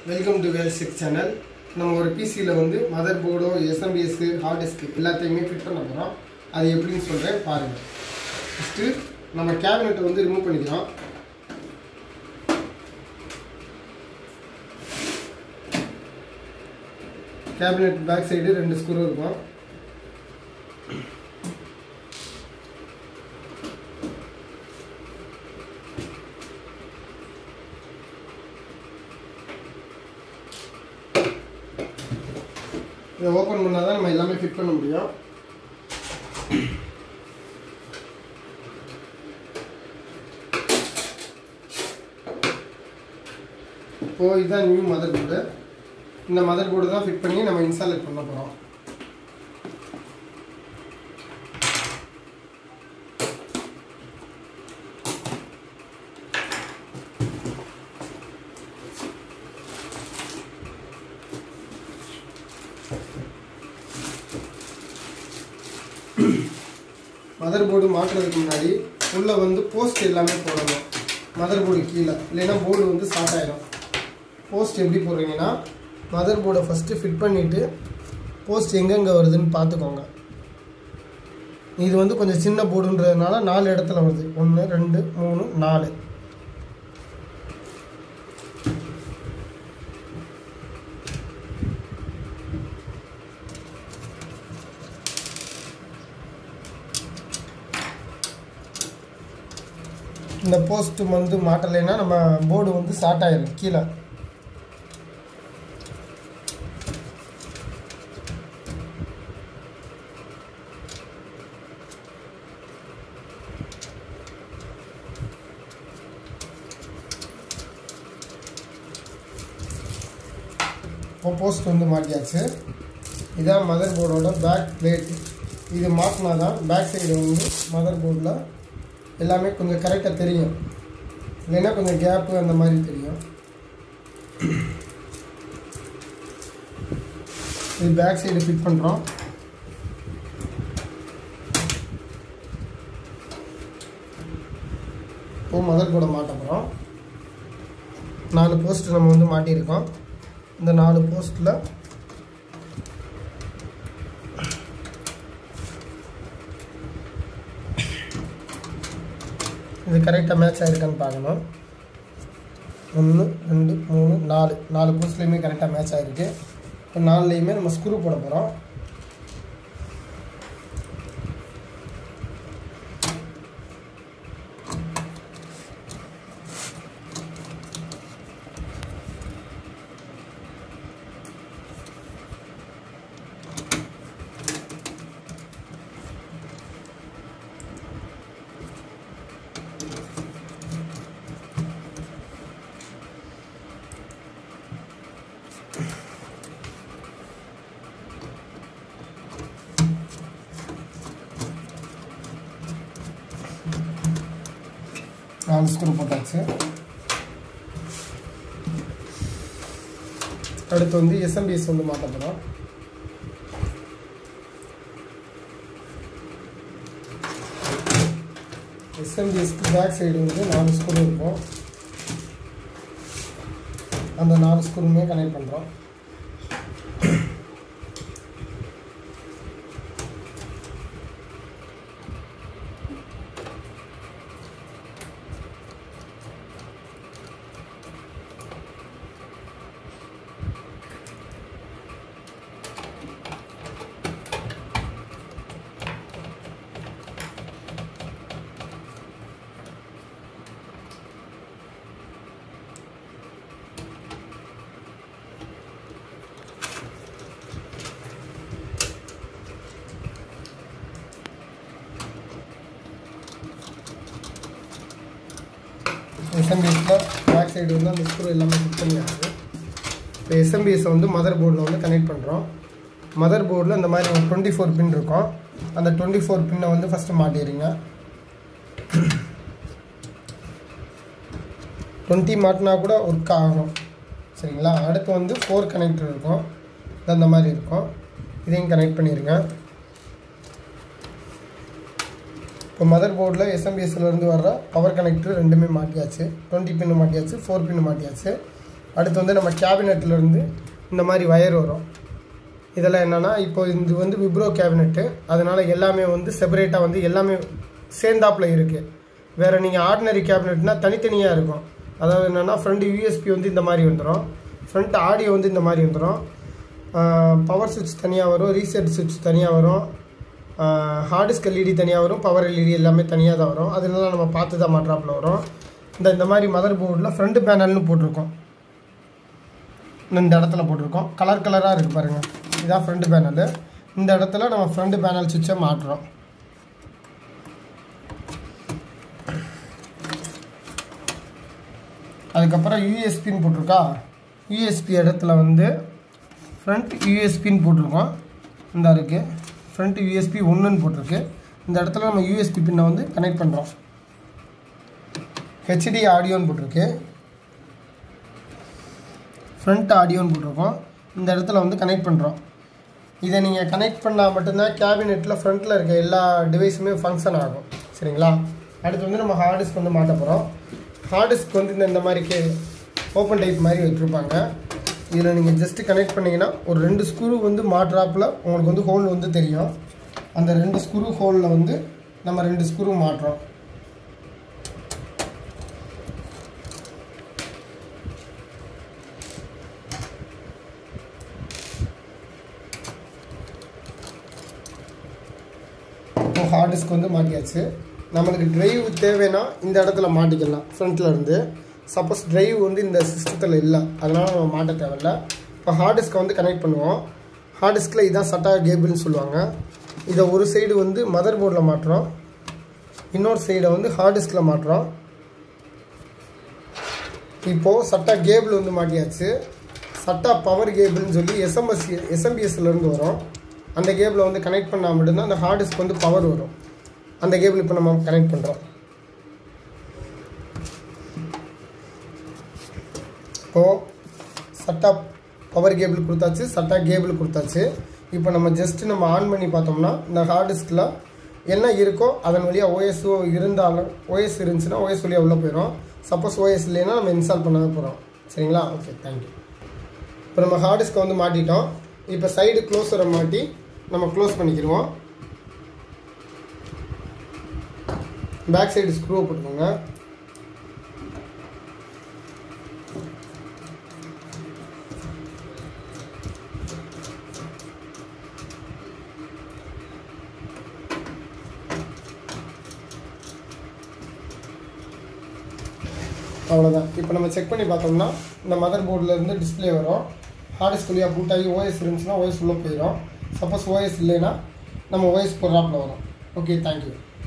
welcome to Vel six channel நம்ம ஒரு பிசியில் வந்து மதர் போர்டோ எஸ்எம்பிஎஸ் ஹார்ட் டிஸ்க் எல்லாத்தையுமே ஃபிட் பண்ண போகிறோம் அது எப்படின்னு சொல்கிறேன் பாருங்கள் ஃபஸ்ட்டு நம்ம கேபினெட்டை வந்து ரிமூவ் பண்ணிக்கலாம் கேபினெட் பேக் சைடு ரெண்டு ஸ்க்ரூ இருக்கும் இதை ஓப்பன் பண்ணால் தான் நம்ம எல்லாமே ஃபிட் பண்ண முடியும் இப்போது இதுதான் நியூ மதர் போர்டு இந்த மதர் போர்டு தான் ஃபிட் பண்ணி நம்ம இன்ஸ்டால் பண்ண போகிறோம் மதர் போர்டு மாட்டுறதுக்கு முன்னாடி உள்ளே வந்து போஸ்ட் எல்லாமே போடணும் மதர் போர்டு கீழே இல்லைன்னா போர்டு வந்து ஸ்டார்ட் ஆயிடும் போஸ்ட் எப்படி போடுறீங்கன்னா மதர் போர்டை ஃபஸ்ட்டு ஃபிட் பண்ணிவிட்டு போஸ்ட் எங்கெங்கே வருதுன்னு பார்த்துக்கோங்க இது வந்து கொஞ்சம் சின்ன போர்டுன்றதுனால நாலு இடத்துல வருது ஒன்று ரெண்டு மூணு நாலு இந்த போஸ்ட் வந்து மாட்டலைன்னா நம்ம போர்டு வந்து ஸ்டார்ட் ஆயிடும் கீழே இப்போ போஸ்ட் வந்து மாட்டியாச்சு இதான் மதர் போர்டோட பேக் பிளேட் இது மாட்டினா தான் பேக் சைடு வந்து மதர் போர்டில் எல்லாமே கொஞ்சம் கரெக்டாக தெரியும் இல்லைன்னா கொஞ்சம் கேப்பு அந்த மாதிரி தெரியும் இது பேக் சைடு ஃபிட் பண்ணுறோம் இப்போ மதர் போர்டை மாட்ட போகிறோம் நாலு போஸ்ட் நம்ம வந்து மாட்டியிருக்கோம் இந்த நாலு போஸ்ட்டில் இது கரெக்டாக மேட்ச் ஆகிருக்கான்னு பார்க்கணும் ஒன்று ரெண்டு மூணு நாலு நாலு போஸ்ட்லேயுமே கரெக்டாக மேட்ச் ஆகிருக்கு இப்போ நாலுலேயுமே நம்ம ஸ்க்ரூ போட போகிறோம் நாலு ஸ்க்ரூ போட்டாச்சு அடுத்து வந்து எஸ்எம்பிஎஸ் வந்து மாட்ட போகிறோம் எஸ்எம்பிஎஸ்க்கு பேக் சைடு வந்து நாலு ஸ்க்ரூ இருக்கும் அந்த நாலு ஸ்க்ரூமே கனெக்ட் பண்ணுறோம் எஸ்எம்பிஎஸில் பேக் சைடு வந்து அந்த ஸ்க்ரூ எல்லாமே ஃபிட் பண்ணியாச்சு இப்போ எஸ்எம்பிஎஸை வந்து மதர் போர்டில் வந்து கனெக்ட் பண்ணுறோம் மதர் போர்டில் இந்த மாதிரி ஒரு டுவெண்ட்டி ஃபோர் பின் இருக்கும் அந்த டுவெண்ட்டி ஃபோர் பின்னை வந்து ஃபஸ்ட்டு மாட்டிடுறீங்க டுவெண்ட்டி மாட்டினா கூட ஒர்க் ஆகும் சரிங்களா அடுத்து வந்து ஃபோர் கனெக்டர் இருக்கும் இது அந்த மாதிரி இருக்கும் இதையும் கனெக்ட் பண்ணிடுங்க இப்போ மதர் போர்டில் எஸ்எம்பிஎஸ்லேருந்து வர்ற பவர் கனெக்டர் ரெண்டுமே மாட்டியாச்சு டுவெண்ட்டி பின்னு மாட்டியாச்சு ஃபோர் பின்னு மாட்டியாச்சு அடுத்து வந்து நம்ம cabinet-ல இருந்து இந்த மாதிரி வயர் வரும் இதெல்லாம் என்னென்னா இப்போ இது வந்து விப்ரோ கேபினெட்டு அதனால் எல்லாமே வந்து செப்பரேட்டாக வந்து எல்லாமே சேர்ந்தாப்பில் இருக்குது வேறு நீங்கள் ஆர்டினரி கேபினெட்னா தனித்தனியாக இருக்கும் அதாவது என்னென்னா ஃப்ரண்ட் யூஎஸ்பி வந்து இந்த மாதிரி வந்துடும் ஃப்ரண்ட் ஆடியோ வந்து இந்த மாதிரி வந்துடும் பவர் சுவிட்ச் தனியாக வரும் ரீசெட் சுவிட்ச் தனியாக வரும் ஹார்ட் டிஸ்க் எல்இடி தனியாக வரும் பவர் எல்இடி எல்லாமே தனியாக தான் வரும் அதனால நம்ம பார்த்து தான் மாட்ராப்பில் வரும் இந்த இந்த மாதிரி மதர் போர்டில் ஃப்ரண்ட் பேனல்னு போட்டிருக்கோம் இந்த இடத்துல போட்டிருக்கோம் கலர் கலராக இருக்குது பாருங்கள் இதான் ஃப்ரண்ட் பேனலு இந்த இடத்துல நம்ம ஃப்ரண்ட் பேனல் சுவிட்சை மாட்டுறோம் அதுக்கப்புறம் யூஎஸ்பின்னு போட்டிருக்கா யூஎஸ்பி இடத்துல வந்து ஃப்ரண்ட் யூஎஸ்பின்னு போட்டிருக்கோம் இந்த இருக்குது ஃப்ரண்ட் யூஎஸ்பி ஒன்றுன்னு போட்டிருக்கு இந்த இடத்துல நம்ம யூஎஸ்பி பின்னை வந்து கனெக்ட் பண்ணுறோம் ஹெச்டி ஆடியோன்னு போட்டிருக்கு ஃப்ரண்ட் ஆடியோன்னு போட்டிருக்கோம் இந்த இடத்துல வந்து கனெக்ட் பண்ணுறோம் இதை நீங்கள் கனெக்ட் பண்ணால் மட்டும்தான் கேபினெட்டில் ஃப்ரண்ட்டில் இருக்க எல்லா டிவைஸுமே ஃபங்க்ஷன் ஆகும் சரிங்களா அடுத்து வந்து நம்ம ஹார்ட் டிஸ்க் வந்து மாட்ட போகிறோம் ஹார்ட் டிஸ்க் வந்து இந்த இந்த மாதிரி கே ஓப்பன் டைப் மாதிரி வச்சுருப்பாங்க இதில் நீங்கள் ஜஸ்ட்டு கனெக்ட் பண்ணிங்கன்னா ஒரு ரெண்டு ஸ்க்ரூ வந்து மாட்ராப்பில் உங்களுக்கு வந்து ஹோல் வந்து தெரியும் அந்த ரெண்டு ஸ்க்ரூ ஹோலில் வந்து நம்ம ரெண்டு ஸ்க்ரூ மாட்டுறோம் இப்போ ஹார்ட் டிஸ்க் வந்து மாட்டியாச்சு நம்மளுக்கு டிரைவ் தேவைன்னா இந்த இடத்துல மாட்டிக்கலாம் ஃப்ரண்ட்டில் இருந்து சப்போஸ் டிரைவ் வந்து இந்த சிஸ்டத்தில் இல்லை அதனால் நம்ம மாட்ட தேவையில்ல இப்போ ஹார்ட் டிஸ்க்கை வந்து கனெக்ட் பண்ணுவோம் ஹார்ட் டிஸ்கில் இதான் சட்டா கேபிள்னு சொல்லுவாங்க இதை ஒரு சைடு வந்து மதர் போர்டில் மாட்டுறோம் இன்னொரு சைடை வந்து ஹார்ட் டிஸ்கில் மாட்டுறோம் இப்போது சட்டா கேபிள் வந்து மாட்டியாச்சு சட்டா பவர் கேபிள்னு சொல்லி எஸ்எம்எஸ் எஸ்எம்பிஎஸ்லேருந்து வரும் அந்த கேபிளை வந்து கனெக்ட் பண்ணால் மட்டும்தான் அந்த ஹார்ட் டிஸ்க் வந்து பவர் வரும் அந்த கேபிள் இப்போ நம்ம கனெக்ட் பண்ணுறோம் இப்போது சட்டா பவர் கேபிள் கொடுத்தாச்சு சட்டா கேபிள் கொடுத்தாச்சு இப்போ நம்ம ஜஸ்ட் நம்ம ஆன் பண்ணி பார்த்தோம்னா இந்த ஹார்ட் டிஸ்கில் என்ன இருக்கோ அதன் வழியாக ஓஎஸ் இருந்தாலும் ஓஎஸ் இருந்துச்சுன்னா ஓஎஸ் வழியாக உள்ளே போயிடும் சப்போஸ் ஓஎஸ் இல்லைன்னா நம்ம இன்ஸ்டால் பண்ண போகிறோம் சரிங்களா ஓகே தேங்க்யூ இப்போ நம்ம ஹார்ட் டிஸ்க்கை வந்து மாட்டிட்டோம் இப்போ சைடு க்ளோஸரை மாட்டி நம்ம க்ளோஸ் பண்ணிக்கிடுவோம் பேக் சைடு ஸ்க்ரூவை போட்டுக்கோங்க அவ்வளோதான் இப்போ நம்ம செக் பண்ணி பார்த்தோம்னா இந்த மதர் போர்டில் இருந்து டிஸ்பிளே வரும் ஹார்ட் டிஸ்க் வழியாக பூட் ஆகி ஓஎஸ் இருந்துச்சுன்னா ஓஎஸ் உள்ளே போயிடும் சப்போஸ் ஓஎஸ் இல்லைன்னா நம்ம ஓஎஸ் போடுறாப்புல வரும் ஓகே தேங்க்யூ